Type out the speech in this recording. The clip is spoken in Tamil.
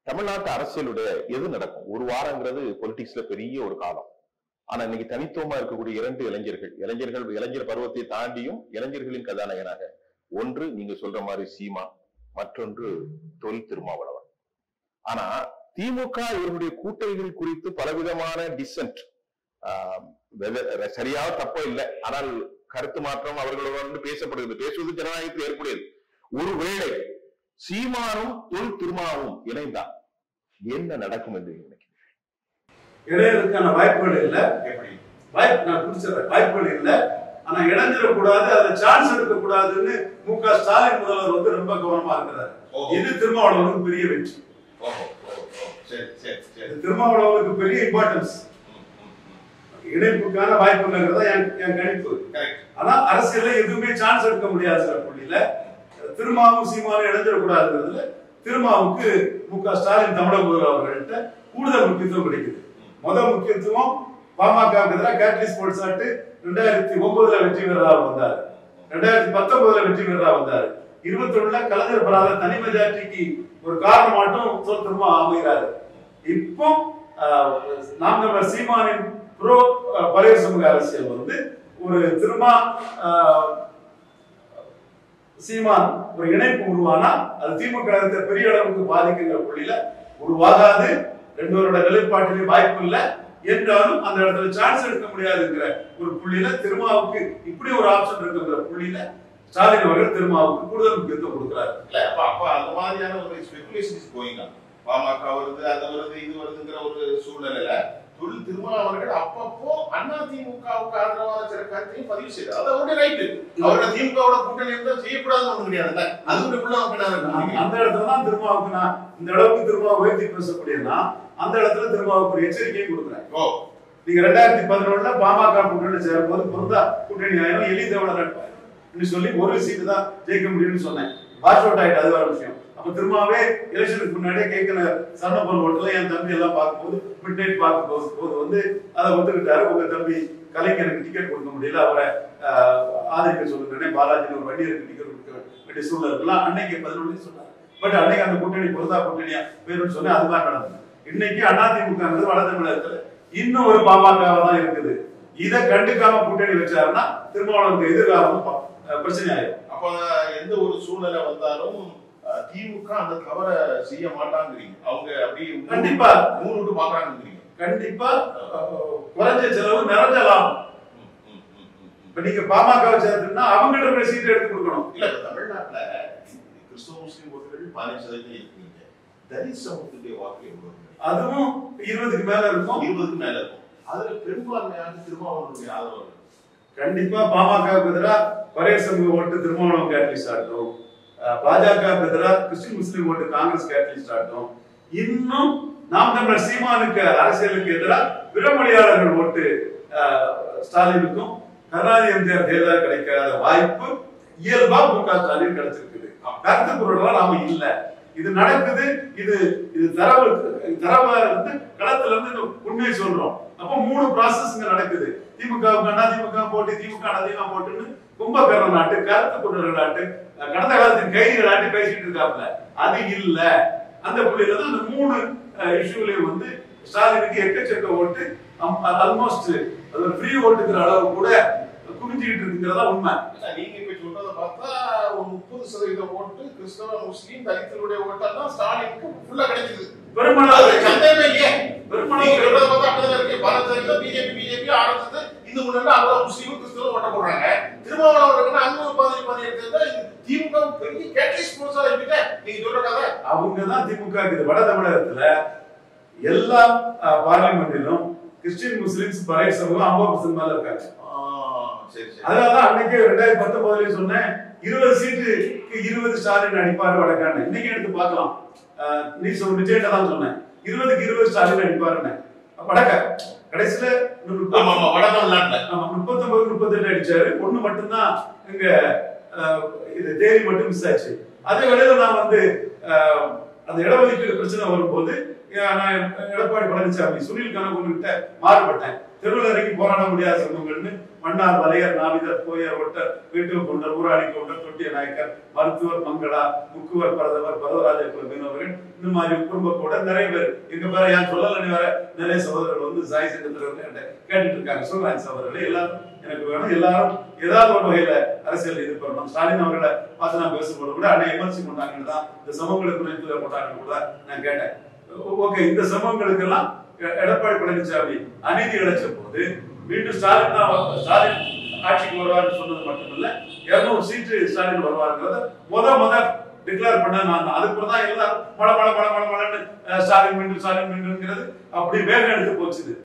தமிழ்நாட்டு அரசியலுடைய எது நடக்கும் ஒரு வாரங்கிறது பொலிட்டிக்ஸ்ல பெரிய ஒரு காலம் ஆனா இன்னைக்கு தனித்துவமா இருக்கக்கூடிய இரண்டு இளைஞர்கள் இளைஞர்கள் இளைஞர் பருவத்தை தாண்டியும் இளைஞர்களின் கதாநாயகனாக ஒன்று நீங்க சொல்ற மாதிரி சீமா மற்றொன்று தொல் திருமாவளவன் ஆனா திமுக இவருடைய கூட்டணிகள் குறித்து பலவிதமான டிசன்ட் சரியா தப்போ இல்லை ஆனால் கருத்து மாற்றம் அவர்களோடு பேசப்படுகிறது பேசுவது ஜனநாயகத்தில் ஏற்புடையது ஒருவேளை சீமானும் தொல் திருமாவும் இணைந்தால் என்ன நடக்கும் என்று நீங்க நினைக்கிறீங்க இடையிறதுக்கான வாய்ப்புகள் இல்ல எப்படி வாய்ப்பு நான் குறிச்சிடுறேன் வாய்ப்புகள் இல்ல ஆனா இணைஞ்சிடக்கூடாது அதுல சான்ஸ் எடுக்கக்கூடாதுன்னு மு க ஸ்டாலின் முதல்வர் வந்து ரொம்ப கவனமா இருக்கிறார் ஓஹோ. இது திருமாவளவனுக்கு பெரிய வெற்றி ஓஹோ ஓஹோ, ஓஹோ. சரி சரி சரி இது திருமாவளவனுக்கு பெரிய இம்பார்ட்டன்ஸ் ம், ம், ம். இணைப்புக்கான வாய்ப்பு இல்லைங்கிறதா என் என் கணிப்பு Correct. ஆனா அரசியல்ல எதுவுமே சான்ஸ் எடுக்க முடியாது சில புள்ளியில திருமாவும் சீமாவும் இணைஞ்சிடக்கூடாதுங்கிறதுல திருமாவுக்கு மு க ஸ்டாலின் தமிழக முதல்வர் அவர்கள்ட்ட கூடுதல் முக்கியத்துவம் கிடைக்குது முதல் முக்கியத்துவம் பாமகவுக்கு எதிராக கேட்லி ஸ்போர்ட்ஸ் ஆட்டு ரெண்டாயிரத்தி ஒன்பதுல வெற்றி பெறதாக வந்தார் ரெண்டாயிரத்தி பத்தொன்பதுல வெற்றி பெறதாக வந்தார் இருபத்தி ஒண்ணுல கலைஞர் பெறாத தனி மெஜாரிட்டிக்கு ஒரு காரணம் மட்டும் சொல் திரும்ப அமைகிறாரு இப்போ ஆஹ், நாம் தமிழர் சீமானின் ப்ரோ பழைய சமூக அரசியல் வந்து ஒரு திருமா ஆஹ், சீமான் ஒரு இணைப்பு உருவானா அது திமுக கழகத்தை பெரிய அளவுக்கு பாதிக்குங்கிற புள்ளியில உருவாகாது ரெண்டு பேரோட நிலைப்பாட்டிலே வாய்ப்பு இல்லை என்றாலும் அந்த இடத்துல சான்ஸ் எடுக்க முடியாதுங்கிற ஒரு புள்ளியில திருமாவுக்கு இப்படி ஒரு ஆப்ஷன் இருக்குங்கிற புள்ளியில ஸ்டாலின் அவர்கள் திருமாவுக்கு கூடுதல் முக்கியத்துவம் கொடுக்கிறார் இல்ல அப்ப அப்ப அந்த மாதிரியான ஒரு ஸ்பெகுலேஷன் இஸ் கோயிங் ஆன் பாமக வருது அது வருது இது வருதுங்கிற ஒரு சூழ்நிலையில தொழில் திருமா அவர்கள் அப்பப்போ அண்ணா திமுகவுக்கு ஆதரவான சில கருத்தையும் பதிவு செய்தார் அது அவருடைய ரைட்டு அவரோட திமுகவோட கூட்டணி இருந்தா செய்யக்கூடாதுன்னு ஒண்ணு கிடையாதுல்ல அதுக்குள்ள நமக்கு என்ன அந்த- இருக்கு? அந்த இடத்துல தான் திருமாவுக்கு நான் இந்த அளவுக்கு திருமாவை உயர்த்தி பேசக்கூடியனா அந்த இடத்துல திருமாவுக்கு ஒரு எச்சரிக்கையை கொடுக்குறேன் ஓ நீங்க ரெண்டாயிரத்தி பதினொன்னுல பாமக கூட்டணி சேரும்போது பொருந்தா கூட்டணி ஆயிரும் எளிதவள நட்பாயிரும் சொல்லி ஒரு சீட்டு தான் ஜெயிக்க முடியும்னு சொன்னேன் வாஷ் அவுட் ஆயிட்டு அது வேற விஷயம் அப்ப திரும்பவே எலெக்ஷனுக்கு முன்னாடியே கேட்கிற சரணபொருள் ஓட்டுல என் தம்பி எல்லாம் பார்க்கும்போது மிட் நைட் பார்க்க போது போது வந்து அதை ஒத்துக்கிட்டாரு உங்க தம்பி கலைஞருக்கு டிக்கெட் கொடுக்க முடியல அவரை ஆஹ், ஆதரிக்க சொல்லுங்க பாலாஜி ஒரு வண்டியருக்கு டிக்கெட் கொடுக்க வேண்டிய சூழல் இருக்கலாம் அன்னைக்கு பதினொன்னு சொன்னார் பட் அன்னைக்கு அந்த கூட்டணி பொருந்தா கூட்டணியா பேருன்னு சொன்னேன் அதுதான் நடந்தது இன்னைக்கு அதிமுக வட தமிழகத்துல இன்னும் ஒரு பாமகவா தான் இருக்குது இதை கண்டுக்காம கூட்டணி வச்சாருன்னா திருமாவளவனுக்கு எதிர்காலம் ப- அஹ் பிரச்சனை ஆயிடும் அப்ப எந்த ஒரு சூழ்நிலை வந்தாலும் அஹ், திமுக அந்த தவற செய்ய மாட்டாங்கிறீங்க அவங்க அப்படியே மூணு- கண்டிப்பா. மூணு விட்டு பாக்குறாங்கிறீங்க கண்டிப்பா அஹ், குறைஞ்ச செலவு நிறைஞ்ச லாபம் ம், ம், ம், ம், ம். இப்ப நீங்க பாமக சேர்த்துனா அவங்ககிட்ட இருக்கிற சீட்டை எடுத்து கொடுக்கணும் இல்ல இப்ப தமிழ்நாட்டுல கிறிஸ்தவ முஸ்லீம் ஓட்டுகள் பதினஞ்சு சதவீதம் இருக்கீங்க தலித் சமூகத்துடைய வாக்கு எவ்வளவு இருக்கு? அதுவும் இருபதுக்கு மேல இருக்கும் இருபதுக்கு மேல இருக்கும் அதுல பெரும்பான்மையாக திருமாவளவனுடைய ஆதரவு இருக்கு. கண்டிப்பா பாமகவுக்கு எதிராக பரையர் சமூக ஓட்டு திருமாவளவன் கேட்டலிஸ்ட் ஆட்டும் பாஜகவுக்கு எதிராக கிறிஸ்டின் முஸ்லீம் ஓட்டு காங்கிரஸ் கேட்டலிஸ்ட் ஆட்டும் இன்னும் நாம் தமிழர் சீமானுக்கு அரசியலுக்கு எதிராக பிறமொழியாளர்கள் ஓட்டு அஹ், ஸ்டாலினுக்கும் கருணாநிதி எம்ஜிஆர் ஜெயலலிதா கிடைக்காத வாய்ப்பு இயல்பா மு க ஸ்டாலின் கிடைச்சிருக்குது கருத்து குரலாம் நாம இல்ல இது நடக்குது இது இது தரவு தரவா இருந்து களத்துல இருந்து இந்த உண்மையை சொல்றோம் அப்போ மூணு ப்ராசஸ் இங்க நடக்குது திமுக அண்ணா திமுக போட்டு திமுக அதிகமா போட்டுன்னு கும்பகர்ண நாட்டு கருத்து குரல் நாட்டு அஹ் கடந்த காலத்தின் கைதிகள் நாட்டு பேசிட்டு இருக்காப்ல அது இல்ல அந்த புள்ளியில தான் அந்த மூணு இஷ்யூலயும் வந்து ஸ்டாலினுக்கு எக்கச்சக்க ஓட்டு ஆல்மோஸ்ட் அது ஒரு ஃப்ரீ ஓட்டுங்கிற அளவு கூட குமிஞ்சுக்கிட்டு இருக்குங்கிறதா உண்மை ஏன்னா நீங்க இப்ப சொல்றத பார்த்தா ஒரு முப்பது சதவீதம் ஓட்டு கிறிஸ்தவ முஸ்லீம் தலித்துடைய ஓட்டெல்லாம் ஸ்டாலினுக்கு ஃபுல்லா கிடைக்குது பெருமளவு அது சந்தேகமே இல்லையே பெருமளவு நீங்க சொல்றத பார்த்தா அப்படிதான் இருக்கு பாரத பிஜேபி பிஜேபி ஆரம்பிச்சது இந்த முன்னாடி அவ்வளவு முஸ்லீமும் கிறிஸ்தவம் ஓட்ட போடுறாங்க திருமாவளவன் இருக்குன்னா அங்க ஒரு பதினஞ்சு பதினேழு தேர்தல் இது திமுக பெரிய கேட்டலிஸ்ட் போர்ஸா இருக்கிட்ட நீங்க சொல்ற கதை அவங்க தான் திமுக இருக்குது வட தமிழகத்துல எல்லா பார்லிமெண்டிலும் கிறிஸ்டின் முஸ்லிம்ஸ் பழைய சமூகம் ஐம்பது பர்சன்ட் மேல இருக்காங்க ஆ, சரி சரி அதனாலதான் அன்னைக்கு ரெண்டாயிரத்தி பத்தொன்பதுல சொன்னேன் இருபது சீட்டுக்கு இருபது ஸ்டாலின் அடிப்பாரு வடக்கான்னு இன்னைக்கு எடுத்து பார்க்கலாம் ஆஹ் நீ சொல் விஜய்கிட்ட தான் சொன்னேன் இருபதுக்கு இருபது ஸ்டாலின் அடிப்பாருன்னு வடக்க கடைசியில இன்னும் ஆமா ஆமா வட தமிழ்நாட்டுல ஆமா முப்பத்தொன்பது முப்பத்தெட்டு அடிச்சாரு ஒண்ணு மட்டும்தான் இங்க ஆஹ், இது தேதி மட்டும் மிஸ் ஆச்சு அதே வேளையில நான் வந்து ஆஹ், அந்த இடஒதுக்கீடு பிரச்சனை வரும்போது ஏன் நான் எடப்பாடி பழனிசாமி சுனில் கனகொண்டு கிட்ட மாறுபட்டேன் தெருவில் இறங்கி போராட முடியாத சமூகங்கள்னு மன்னார் வலையர் நாவிதர் கோயர் ஒட்டர் வீட்டு கொண்டர் ஊராளி கொண்டர் தொட்டிய நாயக்கர் மருத்துவர் மங்களா முக்குவர் பரதவர் பரவராஜ குல மீனவர்கள் இந்த மாதிரி குடும்பத்தோட நிறைய பேர் எங்க பேர ஏன் சொல்லலன்னு வேற நிறைய சகோதரர்கள் வந்து சாய் சங்கத்தில் கேட்டுட்டு இருக்காங்க சொல்றாங்க சகோதரர்களே எல்லாரும் எனக்கு வேணும் எல்லாரும் ஏதாவது ஒரு வகையில அரசியல் இது பண்ணணும் ஸ்டாலின் அவர்களை பார்த்து நான் பேசும்போது கூட அன்னை எமர்ஜி பண்ணாங்கன்னு தான் இந்த சமூகங்களை குறித்து போட்டாங்கன்னு கூட நான் கேட்டேன் ஓகே இந்த சம்பவங்களுக்கெல்லாம் எ- எடப்பாடி பழனிசாமி அநீதி இழைச்ச போது மீண்டும் ஸ்டாலின் தான் வ- ஸ்டாலின் ஆட்சிக்கு வருவார்னு சொன்னது மட்டுமல்ல இருநூறு சீட்டு ஸ்டாலின் வருவாருங்கிறத முத முத டிக்ளேர் பண்ண நான் தான். அதுக்கு தான் எல்லாரும் மழை மழை மழை மழை மழைன்னு அஹ், ஸ்டாலின் மீண்டும் ஸ்டாலின் மீண்டும்ங்கிறது அப்படி வேகம் எடுத்து போச்சுது